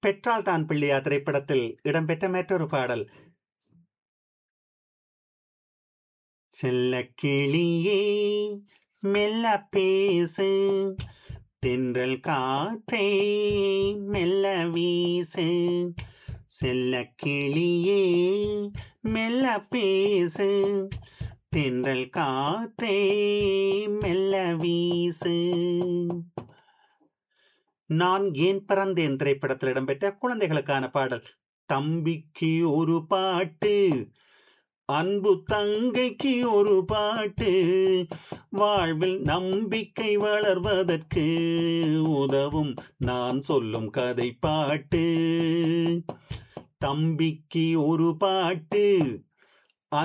பெற்றால் தான் பிள்ளையா திரைப்படத்தில் இடம்பெற்ற மற்றொரு பாடல் செல்ல கிளியே மெல்ல பேசு தென்றல் காற்றே மெல்ல வீசு செல்ல கிளியே மெல்ல பேசு தென்றல் காற்றே மெல்ல வீசு நான் ஏன் பிறந்தேன் திரைப்படத்தில் இடம்பெற்ற குழந்தைகளுக்கான பாடல் தம்பிக்கு ஒரு பாட்டு அன்பு தங்கைக்கு ஒரு பாட்டு வாழ்வில் நம்பிக்கை வளர்வதற்கு உதவும் நான் சொல்லும் கதை பாட்டு தம்பிக்கு ஒரு பாட்டு